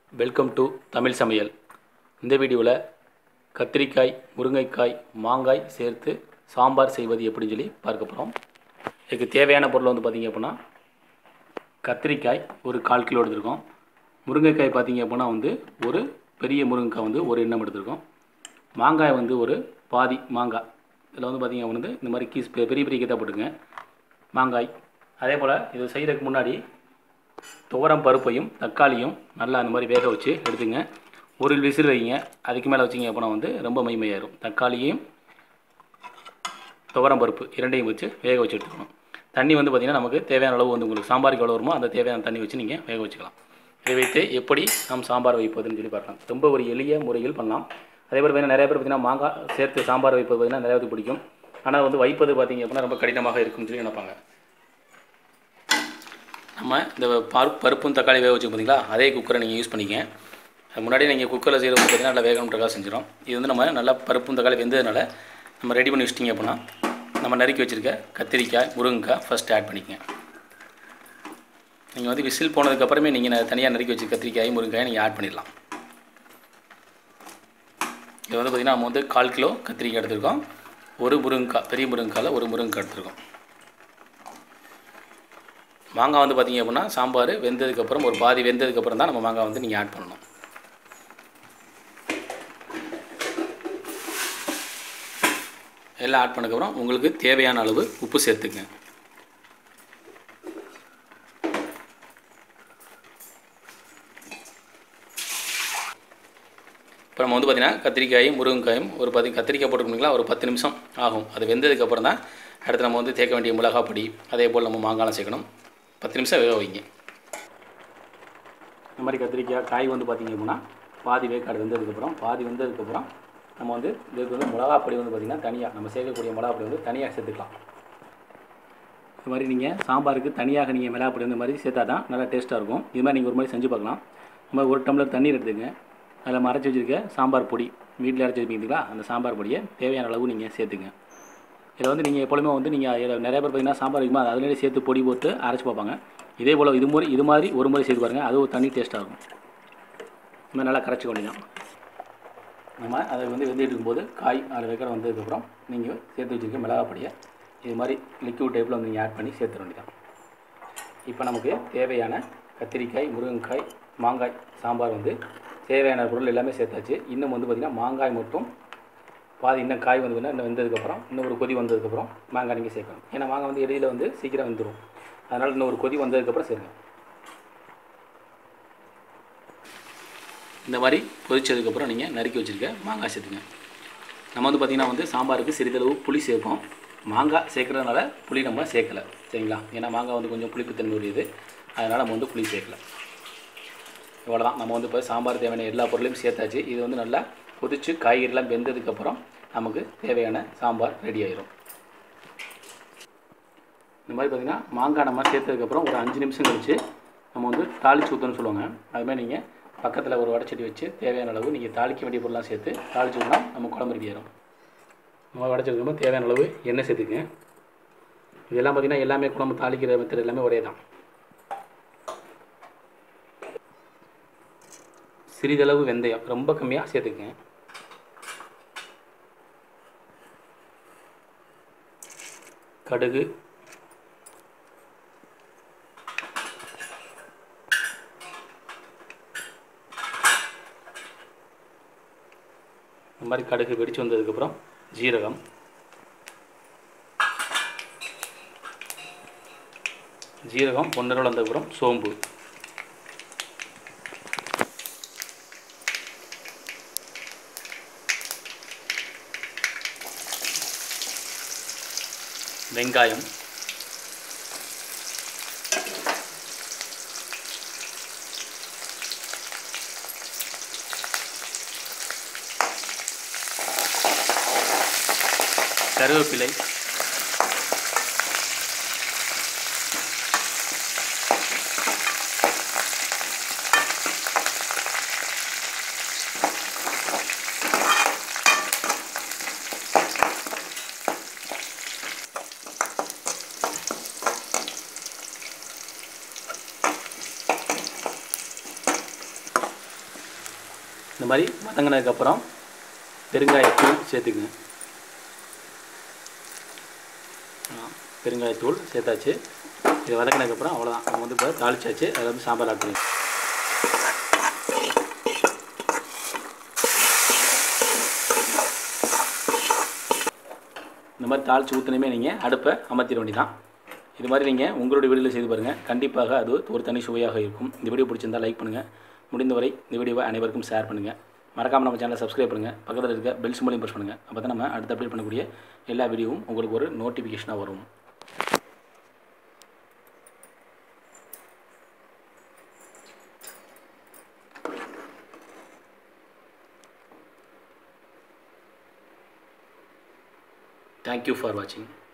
welcome to Tamil சமையல் இந்த வீடியோவில் கத்திரிக்காய் முருங்கைக்காய் மாங்காய் சேர்த்து சாம்பார் செய்வது எப்படின்னு சொல்லி பார்க்க போகிறோம் இதுக்கு தேவையான பொருள் வந்து பார்த்திங்க அப்படின்னா கத்திரிக்காய் ஒரு கால் கிலோ எடுத்திருக்கோம் முருங்கைக்காய் பார்த்திங்க அப்படின்னா வந்து ஒரு பெரிய முருங்கைக்காய் வந்து ஒரு எண்ணம் எடுத்திருக்கோம் மாங்காய் வந்து ஒரு பாதி மாங்காய் இதில் வந்து பார்த்திங்க அப்படின்னா வந்து இந்த மாதிரி கீஸ் பெ- பெரிய பெரிய கீத்தாக போட்டுங்க மாங்காய் அதே போல் இது செய்கிறதுக்கு முன்னாடி துவரம் பருப்பையும் தக்காளியும் நல்லா அந்த மாதிரி வேக வச்சு எடுத்துங்க ஒரு விசில் வைங்க அதுக்கு மேலே வச்சிங்க அப்படின்னா வந்து ரொம்ப மைமையாயிரும் தக்காளியும் துவரம் பருப்பு இரண்டையும் வச்சு வேக வச்சு எடுத்துக்கணும் தண்ணி வந்து பார்த்திங்கன்னா நமக்கு தேவையான அளவு வந்து உங்களுக்கு சாம்பாருக்கு எவ்வளோ வருமோ அந்த தேவையான தண்ணி வச்சு நீங்கள் வேக வச்சுக்கலாம் இதை வைத்து எப்படி நாம் சாம்பார் வைப்பதுன்னு சொல்லி பார்க்கலாம் ரொம்ப ஒரு எளிய முறையில் பண்ணலாம் அதே போல் பார்த்தீங்கன்னா நிறைய பேர் பார்த்திங்கன்னா மாங்காய் சேர்த்து சாம்பார் வைப்பது பார்த்திங்கன்னா நிறைய பேருக்கு பிடிக்கும் ஆனால் வந்து வைப்பது பார்த்திங்க அப்படின்னா ரொம்ப கடினமாக இருக்கும்னு சொல்லி நினைப்பாங்க நம்ம இந்த பருப்பு பருப்பும் தக்காளி வேக வச்சு பார்த்தீங்களா அதே குக்கரை நீங்கள் யூஸ் பண்ணிக்க அது முன்னாடி நீங்கள் குக்கரில் செய்கிறது பார்த்தீங்கன்னா நல்லா வேகணுன்றக்காக செஞ்சிடும் இது வந்து நம்ம நல்லா பருப்பும் தக்காளி வெந்ததுனால நம்ம ரெடி பண்ணி வச்சிட்டிங்க அப்படின்னா நம்ம நறுக்கி வச்சுருக்க கத்திரிக்காய் முருங்கைக்காய் ஃபஸ்ட்டு ஆட் பண்ணிக்கங்க நீங்கள் வந்து விசில் போனதுக்கப்புறமே நீங்கள் தனியாக நறுக்கி வச்சு கத்திரிக்காய் முருங்கைக்காய் நீங்கள் ஆட் பண்ணிடலாம் இது வந்து பார்த்திங்கன்னா நம்ம வந்து கால் கிலோ கத்திரிக்காய் எடுத்திருக்கோம் ஒரு முருங்கைக்காய் பெரிய முருங்கைக்காயில் ஒரு முருங்கைக்காய் எடுத்திருக்கோம் மாங்காய் வந்து பார்த்தீங்க அப்படின்னா சாம்பார் வெந்ததுக்கப்புறம் ஒரு பாதி வெந்ததுக்கப்புறம் தான் நம்ம மாங்காய் வந்து நீங்கள் ஆட் பண்ணணும் எல்லாம் ஆட் பண்ணதுக்கப்புறம் உங்களுக்கு தேவையான அளவு உப்பு சேர்த்துங்க இப்போ நம்ம வந்து பார்த்திங்கன்னா கத்திரிக்காயும் முருங்கைக்காயும் ஒரு பதி கத்திரிக்காய் போட்டுக்கணுங்களா ஒரு பத்து நிமிஷம் ஆகும் அது வெந்ததுக்கப்புறம் தான் அடுத்து நம்ம வந்து தேக்க வேண்டிய மிளகாய் பொடி அதே போல் நம்ம மாங்காயம் சேர்க்கணும் பத்து நிமிஷம் வேக வைங்க இந்த மாதிரி கத்திரிக்காய் காய் வந்து பார்த்திங்க அப்படின்னா பாதி வேக்காடு வெந்ததுக்கப்புறம் பாதி வெந்ததுக்கப்புறம் நம்ம வந்து இதுக்கு வந்து மிளகா பொடி வந்து பார்த்திங்கன்னா தனியாக நம்ம சேர்க்கக்கூடிய மிளகா பொடி வந்து தனியாக சேர்த்துக்கலாம் இது மாதிரி நீங்கள் சாம்பாருக்கு தனியாக நீங்கள் மிளகா பொடி இந்த மாதிரி சேர்த்தா தான் நல்லா டேஸ்ட்டாக இருக்கும் இது மாதிரி நீங்கள் ஒரு மாதிரி செஞ்சு பார்க்கலாம் இந்த மாதிரி ஒரு டம்ளர் தண்ணீர் எடுத்துங்க அதில் நம்ம அரைச்சி வச்சுருக்க சாம்பார் பொடி வீட்டில் அரைச்சி வச்சுருக்கீங்களா அந்த சாம்பார் பொடியை தேவையான அளவு நீங்கள் சேர்த்துங்க இதில் வந்து நீங்கள் எப்பொழுதுமே வந்து நீங்கள் இதில் நிறைய பேர் பார்த்தீங்கன்னா சாம்பார் வைக்குமா அதிலே சேர்த்து பொடி போட்டு அரைச்சி பார்ப்பாங்க இதே போல் இது மாதிரி இது மாதிரி ஒரு முறை செய்து பாருங்கள் அது ஒரு தனி டேஸ்ட்டாக இருக்கும் இந்த மாதிரி நல்லா கரைச்சி கொண்டிக்கலாம் நம்ம அதை வந்து வெந்துட்டு இருக்கும்போது காய் அதில் வைக்கிற வந்ததுக்கப்புறம் நீங்கள் சேர்த்து வச்சுருக்க மிளகாய் பொடியை இது மாதிரி லிக்விட் டைப்பில் வந்து நீங்கள் ஆட் பண்ணி சேர்த்துட வேண்டியதான் இப்போ நமக்கு தேவையான கத்திரிக்காய் முருங்கைக்காய் மாங்காய் சாம்பார் வந்து தேவையான பொருள் எல்லாமே சேர்த்தாச்சு இன்னும் வந்து பார்த்திங்கன்னா மாங்காய் மட்டும் பாதி இன்னும் காய் வந்து இன்னும் வெந்ததுக்கப்புறம் இன்னும் ஒரு கொதி வந்ததுக்கப்புறம் மாங்காய் நீங்கள் சேர்க்கணும் ஏன்னா மாங்காய் வந்து இடையில வந்து சீக்கிரம் வந்துடும் அதனால் இன்னும் ஒரு கொதி வந்ததுக்கப்புறம் சேருங்க இந்த மாதிரி கொதிச்சதுக்கப்புறம் நீங்கள் நறுக்கி வச்சுருக்க மாங்காய் சேர்த்துங்க நம்ம வந்து பார்த்திங்கன்னா வந்து சாம்பாருக்கு சிறிதளவு புளி சேர்ப்போம் மாங்காய் சேர்க்குறதுனால புளி நம்ம சேர்க்கலை சரிங்களா ஏன்னா மாங்காய் வந்து கொஞ்சம் புளிப்புத்தன்மை உரியது அதனால் நம்ம வந்து புளி சேர்க்கல இவ்வளோதான் நம்ம வந்து இப்போ சாம்பார் தேவையான எல்லா பொருளையும் சேர்த்தாச்சு இது வந்து நல்லா கொதிச்சு காய்கறிலாம் வெந்ததுக்கப்புறம் நமக்கு தேவையான சாம்பார் ரெடி ஆயிரும் இந்த மாதிரி பார்த்திங்கன்னா மாங்காய் நம்ம சேர்த்ததுக்கப்புறம் ஒரு அஞ்சு நிமிஷம் கழிச்சு நம்ம வந்து தாளிச்சு ஊற்றணும்னு சொல்லுவாங்க அதுமாதிரி நீங்கள் பக்கத்தில் ஒரு வடச்சட்டி வச்சு தேவையான அளவு நீங்கள் தாளிக்க வேண்டிய பொருள்லாம் சேர்த்து தாளிச்சு ஊற்றினா நம்ம குழம்பு ரெடி ஆயிரும் நம்ம வடச்சதுக்கப்புறம் தேவையான அளவு எண்ணெய் சேர்த்துங்க இதெல்லாம் பார்த்திங்கன்னா எல்லாமே குழம்பு தாளிக்கிற மெத்தட் எல்லாமே ஒரே தான் சிறிதளவு வெந்தயம் ரொம்ப கம்மியாக சேர்த்துக்கங்க கடுகு இந்த மாதிரி கடுகு வெடிச்சு வந்ததுக்கப்புறம் ஜீரகம் ஜீரகம் பொன்னரோட வந்ததுக்கப்புறம் சோம்பு வெங்காயம் கருவேப்பிலை இந்த மாதிரி வதங்கினதுக்கப்புறம் பெருங்காயத்தூள் சேர்த்துக்குங்க ஆ, பெருங்காயத்தூள் சேர்த்தாச்சு இது வதக்கினதுக்கப்புறம் அவ்வளோதான் நம்ம வந்து இப்போ தாளிச்சாச்சு அதில் வந்து சாம்பார் ஆட் பண்ணி இந்த மாதிரி தாளித்து ஊற்றினுமே நீங்கள் அடுப்பை அமர்த்திட வேண்டியதான் இது மாதிரி நீங்கள் உங்களுடைய வீடியோவில் செய்து பாருங்கள் கண்டிப்பாக அது ஒரு தனி சுவையாக இருக்கும் இந்த வீடியோ பிடிச்சிருந்தால் லைக் பண்ணுங்கள் முடிந்தவரை இந்த வீடியோவை அனைவருக்கும் ஷேர் பண்ணுங்கள் மறக்காமல் நம்ம சேனலை சப்ஸ்கிரைப் பண்ணுங்கள் பக்கத்தில் இருக்க பெல் சிம்பளையும் ப்ரெஸ் பண்ணுங்கள் அப்போ தான் நம்ம அடுத்து அப்டேட் பண்ணக்கூடிய எல்லா வீடியோவும் உங்களுக்கு ஒரு நோட்டிஃபிகேஷனாக வரும் தேங்க்யூ ஃபார் வாட்சிங்